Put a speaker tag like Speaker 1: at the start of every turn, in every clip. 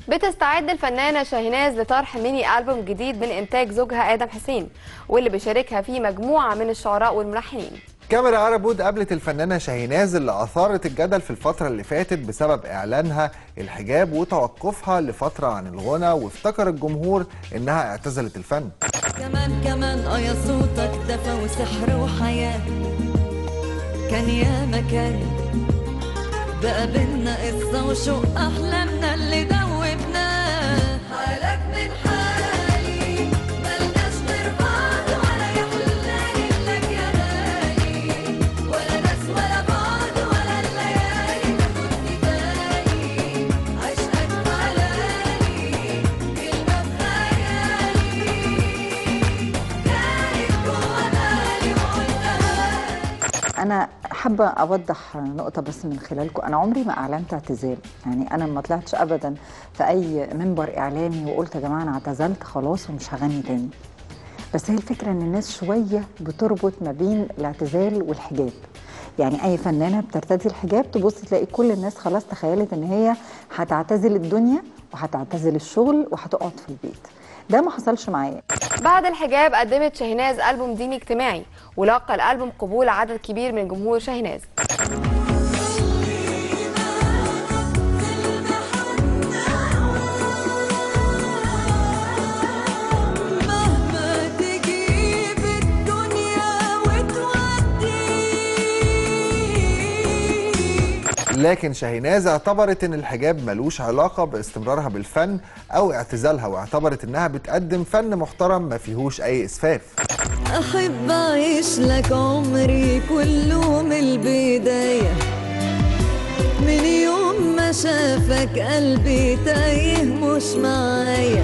Speaker 1: بتستعد الفنانة شاهيناز لطرح ميني ألبوم جديد من إنتاج زوجها آدم حسين واللي بيشاركها فيه مجموعة من الشعراء والملحنين
Speaker 2: كاميرا عربود قابلت الفنانة شاهيناز اللي أثارت الجدل في الفترة اللي فاتت بسبب إعلانها الحجاب وتوقفها لفترة عن الغنى وافتكر الجمهور إنها اعتزلت الفن
Speaker 3: كمان كمان اه يا صوتك دفى وسحر وحياة كان يا مكان بقى بينا قصة وشوق أحلامنا اللي دوبناه حالك من حالي ملناش غير بعض ولا يحلالي لك يا غالي ولا ناس ولا بعض ولا الليالي تاخدني بالي عشقك حلالي كلمة بخيالي كانت جوا بالي وقلتها
Speaker 4: انا حابه اوضح نقطه بس من خلالكم انا عمري ما اعلنت اعتزال يعني انا ما طلعتش ابدا في اي منبر اعلامي وقلت يا جماعه انا اعتزلت خلاص ومش هغني تاني بس هي الفكره ان الناس شويه بتربط ما بين الاعتزال والحجاب يعني اي فنانه بترتدي الحجاب تبص تلاقي كل الناس خلاص تخيلت ان هي هتعتزل الدنيا وهتعتزل الشغل وهتقعد في البيت ده ما حصلش معايا
Speaker 1: بعد الحجاب قدمت شاهيناز ألبوم ديني اجتماعي ولاقى الألبوم قبول عدد كبير من جمهور شاهيناز
Speaker 3: مهما تجيب الدنيا وتودي
Speaker 2: لكن شاهيناز اعتبرت ان الحجاب ملوش علاقة باستمرارها بالفن او اعتزالها واعتبرت انها بتقدم فن محترم ما فيهوش اي اسفاف
Speaker 3: أحب أعيش لك عمري كله من البداية من يوم ما شافك قلبي تايه مش معايا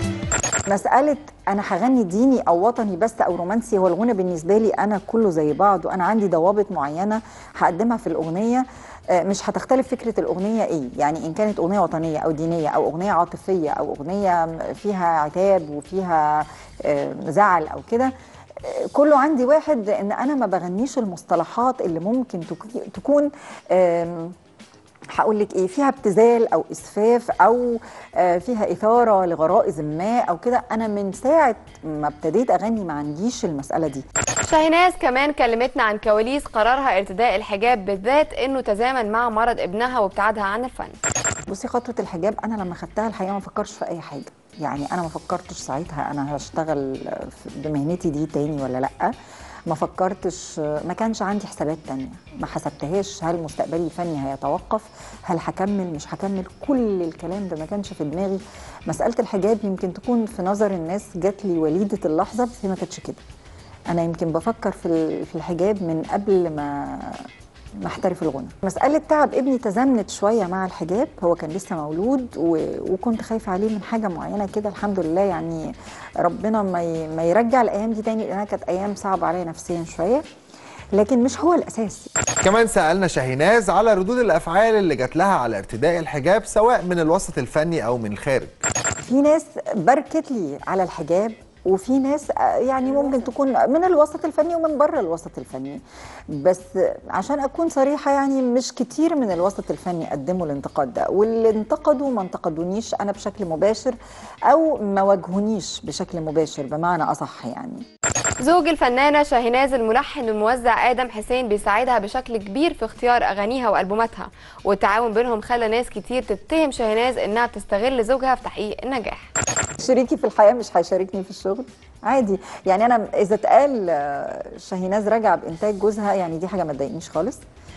Speaker 4: مسألة أنا هغني ديني أو وطني بس أو رومانسي هو الغنى بالنسبة لي أنا كله زي بعض وأنا عندي ضوابط معينة هقدمها في الأغنية آه، مش هتختلف فكرة الأغنية إيه يعني إن كانت أغنية وطنية أو دينية أو أغنية عاطفية أو أغنية فيها عتاب وفيها آه، زعل أو كده آه، كله عندي واحد إن أنا ما بغنيش المصطلحات اللي ممكن تكون- تكون آم، هقول لك ايه فيها ابتذال او اسفاف او آه، فيها اثاره لغرائز ما او كده انا من ساعه ما ابتديت اغني ما عنديش المساله دي
Speaker 1: شاهيناز كمان كلمتنا عن كواليس قرارها ارتداء الحجاب بالذات انه تزامن مع مرض ابنها وابتعادها عن الفن
Speaker 4: بصي خطوه الحجاب انا لما خدتها الحقيقه ما فكرش في اي حاجه يعني انا ما فكرتش ساعتها انا هشتغل في- بمهنتي دي تاني ولا لا ما فكرتش ما كانش عندي حسابات تانية ما حسبتهاش هل مستقبلي الفني هيتوقف هل هكمل مش هكمل كل الكلام ده ما كانش في دماغي مسألة الحجاب يمكن تكون في نظر الناس جات لي وليدة اللحظة بس هي ما كانتش كده أنا يمكن بفكر في ال- في الحجاب من قبل ما ما احترف الغنى مسألة تعب ابني تزامنت شوية مع الحجاب هو كان لسه مولود و... وكنت خايفة عليه من حاجة معينة كده الحمد لله يعني ربنا ما, ي... ما يرجع الأيام دي تاني لأنها كانت أيام صعبة عليا نفسيا شوية لكن مش هو الأساس
Speaker 2: كمان سألنا شاهيناز على ردود الافعال اللي جات لها على ارتداء الحجاب سواء من الوسط الفني او من الخارج
Speaker 4: في ناس باركت لي على الحجاب وفي ناس آه، يعني ممكن تكون من الوسط الفني ومن بره الوسط الفني بس عشان اكون صريحه يعني مش كتير من الوسط الفني قدموا الانتقاد ده واللي انتقدوا ما انتقدونيش انا بشكل مباشر او ما واجهونيش بشكل مباشر بمعنى اصح يعني
Speaker 1: زوج الفنانة شاهيناز الملحن والموزع آدم حسين بيساعدها بشكل كبير في اختيار أغانيها وألبوماتها والتعاون بينهم خلى ناس كتير تتهم شاهيناز إنها بتستغل زوجها في تحقيق النجاح
Speaker 4: شريكي في الحياه مش هيشاركني في الشغل عادي يعني انا اذا اتقال آه، شاهيناز راجعه بانتاج جوزها يعني دي حاجه ما تضايقنيش خالص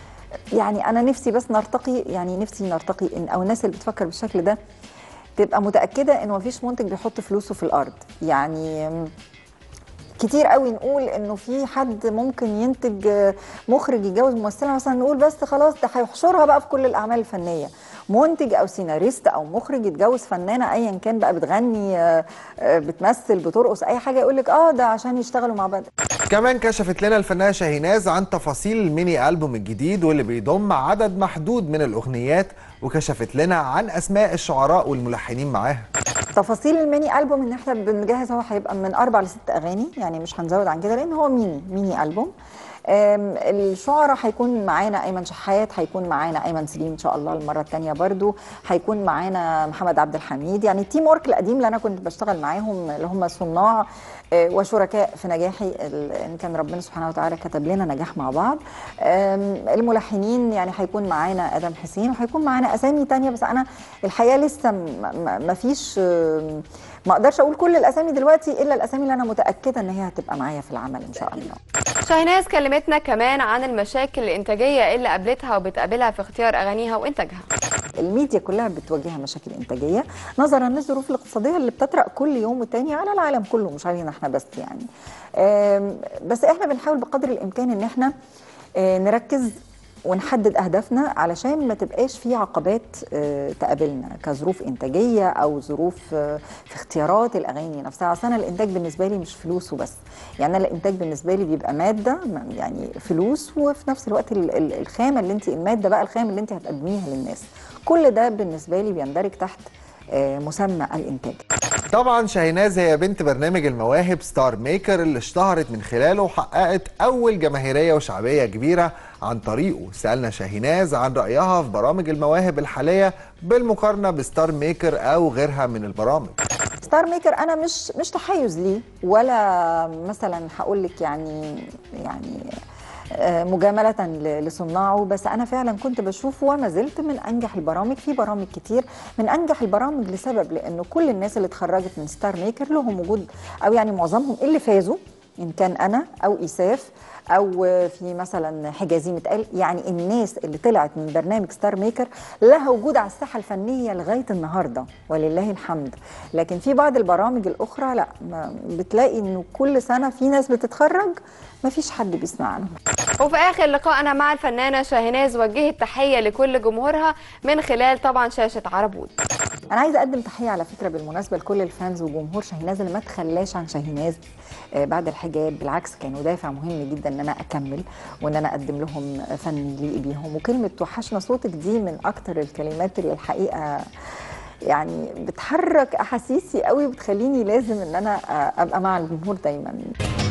Speaker 4: يعني انا نفسي بس نرتقي يعني نفسي نرتقي إن او الناس اللي بتفكر بالشكل ده تبقى متاكده ان مفيش منتج بيحط فلوسه في الارض يعني م، كتير قوي نقول انه في حد ممكن ينتج آه، مخرج يتجوز ممثله مثلا نقول بس خلاص ده هيحشرها بقى في كل الاعمال الفنيه منتج او سيناريست او مخرج يتجوز فنانه ايا كان بقى بتغني آه، آه، بتمثل بترقص اي حاجه يقول لك اه ده عشان يشتغلوا مع بعض
Speaker 2: كمان كشفت لنا الفنانة شاهيناز عن تفاصيل الميني ألبوم الجديد واللي بيضم عدد محدود من الأغنيات وكشفت لنا عن أسماء الشعراء والملحنين معاها
Speaker 4: تفاصيل الميني البوم ان احنا بنجهز هو هيبقى من اربع لست اغاني يعني مش هنزود عن كده لان هو ميني ميني البوم آم، الشعراء هيكون معانا ايمن شحات هيكون معانا ايمن سليم ان شاء الله المره الثانيه برضو هيكون معانا محمد عبد الحميد يعني التيم ورك القديم اللي انا كنت بشتغل معاهم اللي هم صناع آه، وشركاء في نجاحي ال- ان كان ربنا سبحانه وتعالى كتب لنا نجاح مع بعض آم، الملحنين يعني هيكون معانا ادم حسين وهيكون معانا اسامي تانية بس انا الحقيقه لسه م- م- ما فيش آم، ما اقدرش اقول كل الاسامي دلوقتي الا الاسامي اللي انا متاكده ان هي هتبقى معايا في العمل ان شاء الله
Speaker 1: شاهناز كلمتنا كمان عن المشاكل الإنتاجية اللي قابلتها وبتقابلها في اختيار أغانيها وإنتاجها
Speaker 4: الميديا كلها بتواجهها مشاكل انتاجيه نظرا للظروف الاقتصاديه اللي بتطرأ كل يوم والتاني على العالم كله مش علينا احنا بس يعني آم، بس احنا بنحاول بقدر الامكان ان احنا آه، نركز ونحدد اهدافنا علشان ما تبقاش في عقبات آه، تقابلنا كظروف انتاجيه او ظروف آه، في اختيارات الاغاني نفسها اصل انا الانتاج بالنسبه لي مش فلوس وبس يعني انا الانتاج بالنسبه لي بيبقى ماده م- يعني فلوس وفي نفس الوقت ال- ال- الخامه اللي انت الماده بقى الخام اللي انت هتقدميها للناس كل ده بالنسبه لي بيندرج تحت آه، مسمى الانتاج
Speaker 2: طبعا شاهيناز هي بنت برنامج المواهب ستار ميكر اللي اشتهرت من خلاله وحققت اول جماهيريه وشعبيه كبيره عن طريقه سالنا شاهيناز عن رايها في برامج المواهب الحاليه بالمقارنه بستار ميكر او غيرها من البرامج
Speaker 4: ستار ميكر انا مش مش تحيز ليه ولا مثلا هقول لك يعني يعني آه، مجاملة ل- لصناعه بس أنا فعلا كنت بشوفه وما زلت من أنجح البرامج في برامج كتير من أنجح البرامج لسبب لأنه كل الناس اللي اتخرجت من ستار ميكر لهم وجود أو يعني معظمهم اللي فازوا إن كان أنا أو إيساف او في مثلا حجازي متقال يعني الناس اللي طلعت من برنامج ستار ميكر لها وجود على الساحه الفنيه لغايه النهارده ولله الحمد لكن في بعض البرامج الاخرى لا ما بتلاقي انه كل سنه في ناس بتتخرج ما فيش حد بيسمع عنهم
Speaker 1: وفي آخر لقائنا مع الفنانة شاهناز وجهت تحية لكل جمهورها من خلال طبعا شاشة عربود
Speaker 4: انا عايزه اقدم تحيه على فكره بالمناسبه لكل الفانز وجمهور شاهيناز اللي ما تخلاش عن شاهيناز آه، بعد الحجاب بالعكس كانوا دافع مهم جدا ان انا اكمل وان انا اقدم لهم فن يليق بيهم وكلمه توحشنا صوتك دي من اكتر الكلمات اللي الحقيقه يعني بتحرك احاسيسي قوي وبتخليني لازم ان انا آه، ابقى مع الجمهور دايما